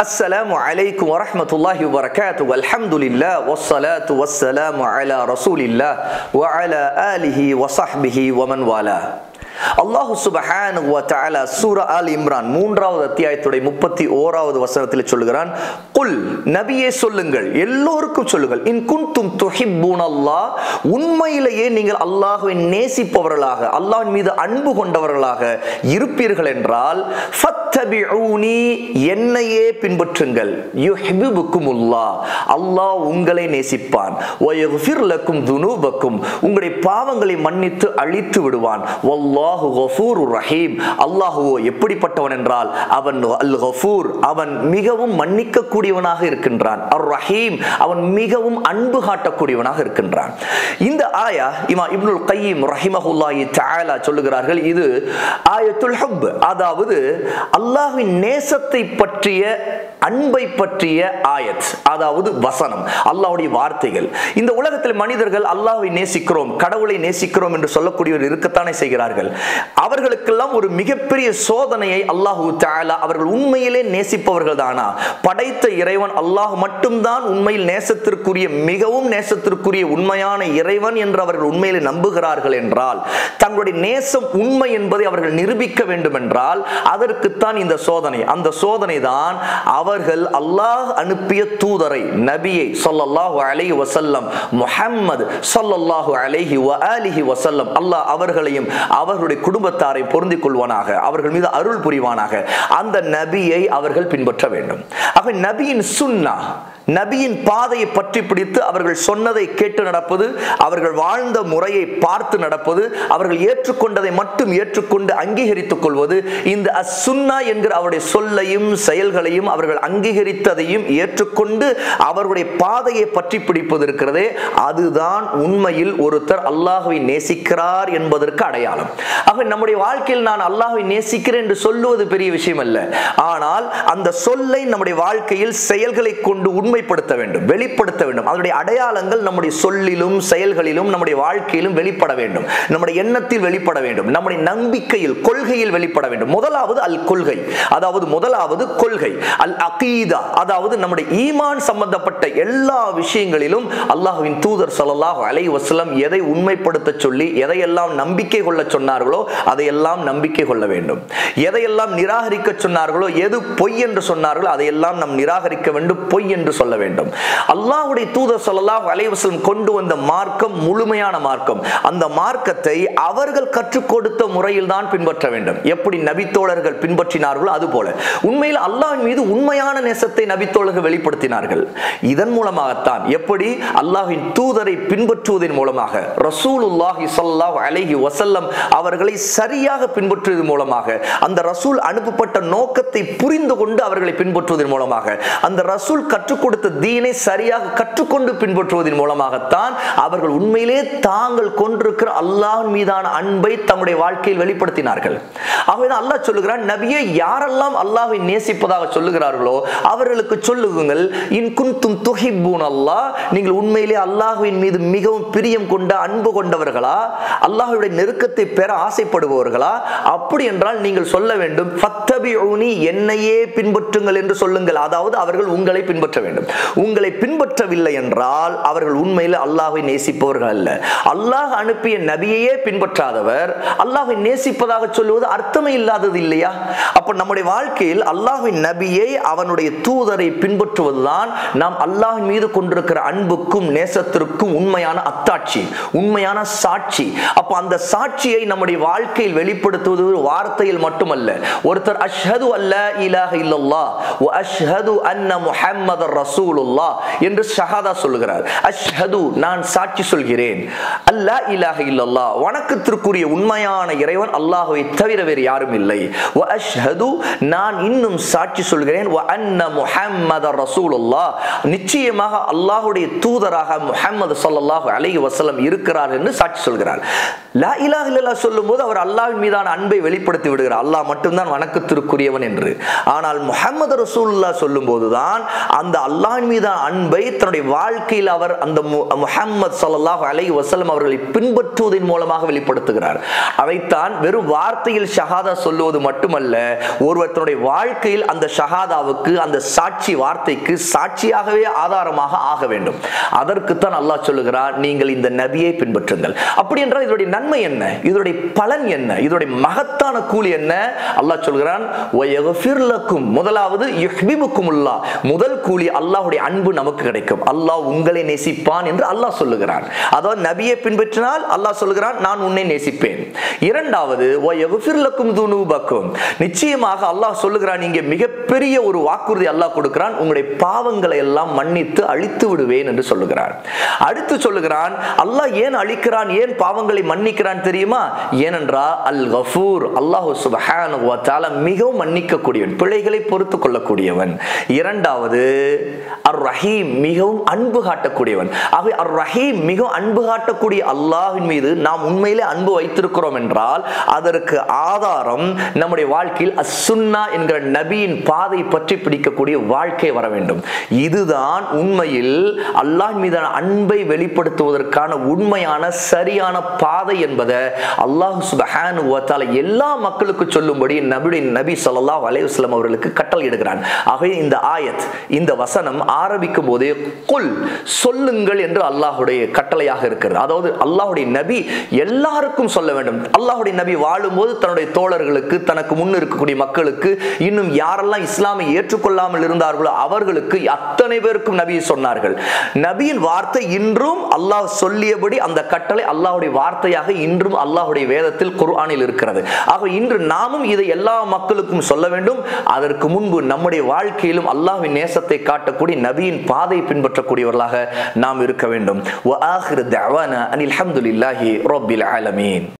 السلام عليكم ورحمة الله وبركاته والحمد لله والصلاة والسلام على رسول الله وعلى آله وصحبه ومن والاه அல்லாஹு சுபஹானஹு வ தஆலா சூரா ஆல் இம்ரான் மூன்றாவது அத்தியாயத்துடைய முப்பத்தி ஓராவது வசனத்தில் சொல்லுகிறான் குல் நபியே சொல்லுங்கள் எல்லோருக்கும் சொல்லுங்கள் இன் குன்தும் துஹிப்பூன் அல்லாஹ் உண்மையிலேயே நீங்கள் அல்லாஹ்வை நேசிப்பவர்களாக அல்லாஹ்வின் மீது அன்பு கொண்டவர்களாக இருப்பீர்கள் என்றால் ஃபத்தபிஊனி என்னையே பின்பற்றுங்கள் யுஹிப்புக்குமுல்லாஹ் அல்லாஹ் உங்களை நேசிப்பான் வ யக்ஃபிர் லக்கும் துனூபக்கும் உங்களுடைய பாவங்களை மன்னித்து அழித்து விடுவான் வல்லாஹு கஃபூருர் ரஹீம் அல்லாஹுவோ எப்படிப்பட்டவன் என்றால் அவன் அல் கஃபூர் அவன் மிகவும் மன்னிக்க கூடியவனாக இருக்கின்றான் அர் ரஹீம் அவன் மிகவும் அன்பு காட்டக்கூடியவனாக இருக்கின்றான் இந்த ஆயா இமா இப்னுல் கையீம் ரஹிமஹுல்லாஹி தஆலா சொல்லுகிறார்கள் இது ஆயத்துல் ஹப் அதாவது அல்லாஹ்வின் நேசத்தை பற்றிய அன்பை பற்றிய ஆயத் அதாவது வசனம் அல்லாஹ்வுடைய வார்த்தைகள் இந்த உலகத்தில் மனிதர்கள் அல்லாஹ்வை நேசிக்கிறோம் கடவுளை நேசிக்கிறோம் என்று சொல்லக்கூடியவர் இருக்கத்தானே செய்கிறார்கள் அவர்களுக்கெல்லாம் ஒரு மிகப்பெரிய சோதனையை அல்லாஹு தஆலா அவர்கள் உண்மையிலே நேசிப்பவர்கள் தானா படைத்த இறைவன் அல்லாஹ் மட்டும்தான் உண்மையில் நேசத்திற்குரிய மிகவும் நேசத்திற்குரிய உண்மையான இறைவன் என்று அவர்கள் உண்மையிலே நம்புகிறார்கள் என்றால் தங்களுடைய நேசம் உண்மை என்பதை அவர்கள் நிரூபிக்க வேண்டும் என்றால் அதற்குத்தான் இந்த சோதனை அந்த சோதனை தான் அவர்கள் அல்லாஹ் அனுப்பிய தூதரை நபியை சொல்லல்லாஹு அலைஹி வசல்லம் முஹம்மது சொல்லல்லாஹு அலைஹி வ ஆலிஹி வசல்லம் அல்லாஹ் அவர்களையும் அவர்களுடைய குடும்பத்தாரை பொருந்திக் கொள்வானாக அவர்கள் மீது அருள் புரிவானாக அந்த நபியை அவர்கள் பின்பற்ற வேண்டும் ஆக நபியின் சுன்னா நபியின் பாதையை பற்றி பிடித்து அவர்கள் சொன்னதை கேட்டு நடப்பது அவர்கள் வாழ்ந்த முறையை பார்த்து நடப்பது அவர்கள் ஏற்றுக்கொண்டதை மட்டும் ஏற்றுக்கொண்டு அங்கீகரித்துக் கொள்வது இந்த அசுன்னா என்கிற அவருடைய சொல்லையும் செயல்களையும் அவர்கள் அங்கீகரித்ததையும் ஏற்றுக்கொண்டு அவருடைய பாதையை பற்றி பிடிப்பது இருக்கிறதே அதுதான் உண்மையில் ஒருத்தர் அல்லாஹுவை நேசிக்கிறார் என்பதற்கு அடையாளம் ஆக நம்முடைய வாழ்க்கையில் நான் அல்லாஹுவை நேசிக்கிறேன் என்று சொல்லுவது பெரிய விஷயம் அல்ல ஆனால் அந்த சொல்லை நம்முடைய வாழ்க்கையில் செயல்களை கொண்டு உண்மை உண்மைப்படுத்த வேண்டும் வெளிப்படுத்த வேண்டும் அதனுடைய அடையாளங்கள் நம்முடைய சொல்லிலும் செயல்களிலும் நம்முடைய வாழ்க்கையிலும் வெளிப்பட வேண்டும் நம்முடைய எண்ணத்தில் வெளிப்பட வேண்டும் நம்முடைய நம்பிக்கையில் கொள்கையில் வெளிப்பட வேண்டும் முதலாவது அல் கொள்கை அதாவது முதலாவது கொள்கை அல் அகீதா அதாவது நம்முடைய ஈமான் சம்பந்தப்பட்ட எல்லா விஷயங்களிலும் அல்லாஹுவின் தூதர் சொல்லல்லாஹு அலை வசலம் எதை உண்மைப்படுத்த சொல்லி எதையெல்லாம் நம்பிக்கை கொள்ள சொன்னார்களோ அதையெல்லாம் நம்பிக்கை கொள்ள வேண்டும் எதையெல்லாம் நிராகரிக்க சொன்னார்களோ எது பொய் என்று சொன்னார்களோ அதையெல்லாம் நாம் நிராகரிக்க வேண்டும் பொய் என்று சொல்ல வேண்டும் அல்லாஹ்வுடைய தூதர் ஸல்லல்லாஹு அலைஹி வஸல்லம் கொண்டு வந்த மார்க்கம் முழுமையான மார்க்கம் அந்த மார்க்கத்தை அவர்கள் கற்றுக் கொடுத்த முறையில் தான் பின்பற்ற வேண்டும் எப்படி நபித்தோழர்கள் பின்பற்றினார்களோ அதுபோல உண்மையில் அல்லாஹ்வின் மீது உண்மையான நேசத்தை நபித்தோழர்கள் வெளிப்படுத்தினார்கள் இதன் மூலமாகத்தான் எப்படி அல்லாஹ்வின் தூதரை பின்பற்றுவதன் மூலமாக ரசூலுல்லாஹி ஸல்லல்லாஹு அலைஹி வஸல்லம் அவர்களை சரியாக பின்பற்றுவதன் மூலமாக அந்த ரசூல் அனுப்பப்பட்ட நோக்கத்தை புரிந்து கொண்டு அவர்களை பின்பற்றுவதன் மூலமாக அந்த ரசூல் கற்றுக் கொடுத்த தீனை சரியாக கற்றுக்கொண்டு பின்பற்றுவதன் மூலமாகத்தான் அவர்கள் உண்மையிலே தாங்கள் கொண்டிருக்கிற அல்லாஹ் மீதான அன்பை தங்களுடைய வாழ்க்கையில் வெளிப்படுத்தினார்கள் ஆகவேதான் அல்லாஹ் சொல்லுகிறான் நபியை யாரெல்லாம் அல்லாஹ்வை நேசிப்பதாக சொல்லுகிறார்களோ அவர்களுக்கு சொல்லுங்கள் இன் குன்தும் துஹிப்பூன் அல்லாஹ் நீங்கள் உண்மையிலே அல்லாஹ்வின் மீது மிகவும் பிரியம் கொண்ட அன்பு கொண்டவர்களா அல்லாஹ்வுடைய நெருக்கத்தை பெற ஆசைப்படுபவர்களா அப்படி என்றால் நீங்கள் சொல்ல வேண்டும் ஃபத்தபிஊனி என்னையே பின்பற்றுங்கள் என்று சொல்லுங்கள் அதாவது அவர்கள் உங்களை பின்பற்ற வேண்டும் உங்களை பின்பற்றவில்லை என்றால் அவர்கள் உண்மையில் அல்லாஹ்வை நேசிப்பவர்கள் அல்ல அல்லாஹ் அனுப்பிய நபியையே பின்பற்றாதவர் அல்லாஹ்வை நேசிப்பதாக சொல்லுவது அர்த்தமே இல்லாதது இல்லையா அப்ப நம்முடைய வாழ்க்கையில் அல்லாஹ்வின் நபியை அவனுடைய தூதரை பின்பற்றுவதுதான் நாம் அல்லாஹ்வின் மீது கொண்டிருக்கிற அன்புக்கும் நேசத்திற்கும் உண்மையான அத்தாட்சி உண்மையான சாட்சி அப்ப அந்த சாட்சியை நம்முடைய வாழ்க்கையில் வெளிப்படுத்துவது ஒரு வார்த்தையில் மட்டுமல்ல ஒருத்தர் அஷ்ஹது அல்ல இலாஹ இல்லல்லாஹ் வ அஷ்ஹது அன்ன முஹம்மதர் ரசூலுல்லாஹ் என்று ஷஹாதா சொல்லுகிறார் அஷ்ஹது நான் சாட்சி சொல்கிறேன் அல்லா இலாஹ இல்லல்லாஹ் வணக்கத்திற்குரிய உண்மையான இறைவன் அல்லாஹ்வை தவிர வேறு யாரும் இல்லை வ அஷ்ஹது நான் இன்னும் சாட்சி சொல்கிறேன் வ அன்ன முஹம்மதர் ரசூலுல்லாஹ் நிச்சயமாக அல்லாஹ்வுடைய தூதராக முஹம்மது ஸல்லல்லாஹு அலைஹி வஸல்லம் இருக்கிறார் என்று சாட்சி சொல்கிறார் லா இலாஹ இல்லல்லாஹ் சொல்லும்போது அவர் அல்லாஹ்வின் மீதான அன்பை வெளிப்படுத்தி விடுகிறார் அல்லாஹ் மட்டும்தான் வணக்கத்திற்கு அன்புக்குரியவன் என்று ஆனால் முஹம்மது ரசூலுல்லா சொல்லும் போதுதான் அந்த அல்லாஹ்வின் மீது அன்பை தன்னுடைய வாழ்க்கையில் அவர் அந்த முஹம்மது ஸல்லல்லாஹு அலைஹி வஸல்லம் அவர்களை பின்பற்றுவதன் மூலமாக வெளிப்படுத்துகிறார் அதைத்தான் வெறும் வார்த்தையில் ஷஹாதா சொல்லுவது மட்டுமல்ல ஒருவர் தன்னுடைய வாழ்க்கையில் அந்த ஷஹாதாவுக்கு அந்த சாட்சி வார்த்தைக்கு சாட்சியாகவே ஆதாரமாக ஆக வேண்டும் அதற்குத்தான் அல்லாஹ் சொல்லுகிறார் நீங்கள் இந்த நபியை பின்பற்றுங்கள் அப்படி என்றால் இதனுடைய நன்மை என்ன இதனுடைய பலன் என்ன இதனுடைய மகத்தான கூலி என்ன அல்லாஹ் சொல்கிறான் "வயக்ஃபிர் லக்கும்." முதலாவது யுஹ்பிபுக்குமுல்லாஹ். முதல் கூலி அல்லாஹ்வுடைய அன்பு நமக்கு கிடைக்கும் அல்லாஹ் உங்களை நேசிப்பான் என்று அல்லாஹ் சொல்லுகிறான் அதாவது நபியை பின்பற்றினால் அல்லாஹ் சொல்லுகிறான் நான் உன்னை நேசிப்பேன் இரண்டாவது "வயக்ஃபிர் லக்கும் துனூபக்கும்." நிச்சயமாக அல்லாஹ் சொல்லுகிறான் இங்கே மிகப்பெரிய ஒரு வாக்குறுதி அல்லாஹ் கொடுக்கிறான் உங்களுடைய பாவங்களை எல்லாம் மன்னித்து அழித்து விடுவேன் என்று சொல்லுகிறான் அடுத்து சொல்லுகிறான் அல்லாஹ் ஏன் அழிக்கிறான் ஏன் பாவங்களை மன்னிக்கிறான் தெரியுமா ஏனென்றால் அல் கஃபூர் அல்லாஹ் சுபஹானஹு வ தஆலா மிகவும் மன்னிக்கக்கூடியவன் பிழைகளை பொறுத்து கொள்ளக்கூடியவன் இரண்டாவது அர் ரஹீம் மிகவும் அன்பு காட்டக்கூடியவன் ஆகவே அர் ரஹீம் மிகவும் அன்பு காட்டக்கூடிய அல்லாஹ்வின் மீது நாம் உண்மையிலே அன்பு வைத்திருக்கிறோம் என்றால் அதற்கு ஆதாரம் நம்முடைய வாழ்க்கையில் அசுன்னா என்கிற நபியின் பாதை பற்றி பிடிக்கக்கூடிய வாழ்க்கை வர வேண்டும் இதுதான் உண்மையில் அல்லாஹ் மீதான அன்பை வெளிப்படுத்துவதற்கான உண்மையான சரியான பாதை என்பதை அல்லாஹ் சுபஹானு வ தஆலா எல்லா மக்களுக்கு சொல்லும்படி நபியுடைய நபி ஸல்லல்லாஹு அலைஹி வஸல்லம் அவர்களுக்கு கட்டளை இடுகிறான் ஆகவே இந்த ஆயத் இந்த வசனம் ஆரம்பிக்கும் போதே குல் சொல்லுங்கள் என்று அல்லாஹ்வுடைய கட்டளையாக இருக்கிறது அதாவது அல்லாஹ்வுடைய நபி எல்லாருக்கும் சொல்ல வேண்டும் அல்லாஹ்வுடைய நபி வாழும்போது தன்னுடைய தோழர்களுக்கு தனக்கு முன் இருக்கக்கூடிய மக்களுக்கு இன்னும் யாரெல்லாம் இஸ்லாமை ஏற்றுக்கொள்ளாமல் இருந்தார்களோ அவர்களுக்கு அத்தனை பேருக்கும் நபி சொன்னார்கள் நபியின் வார்த்தை இன்றும் அல்லாஹ் சொல்லியபடி அந்த கட்டளை அல்லாஹ்வுடைய வார்த்தையாக இன்றும் அல்லாஹ்வுடைய வேதத்தில் குர்ஆனில் இருக்கிறது ஆக இன்று நாமும் இதை எல்லா மக்களுக்கும் சொல்ல வேண்டும் அதற்கு முன்பு நம்முடைய வாழ்க்கையிலும் அல்லாஹ்வின் நேசத்தை காட்டக்கூடிய நபியின் பாதை பின்பற்றக்கூடியவர்களாக நாம் இருக்க வேண்டும் வ ஆஹிரு தஅவானா அனில் ஹம்துலில்லாஹி ரப்பில் ஆலமீன்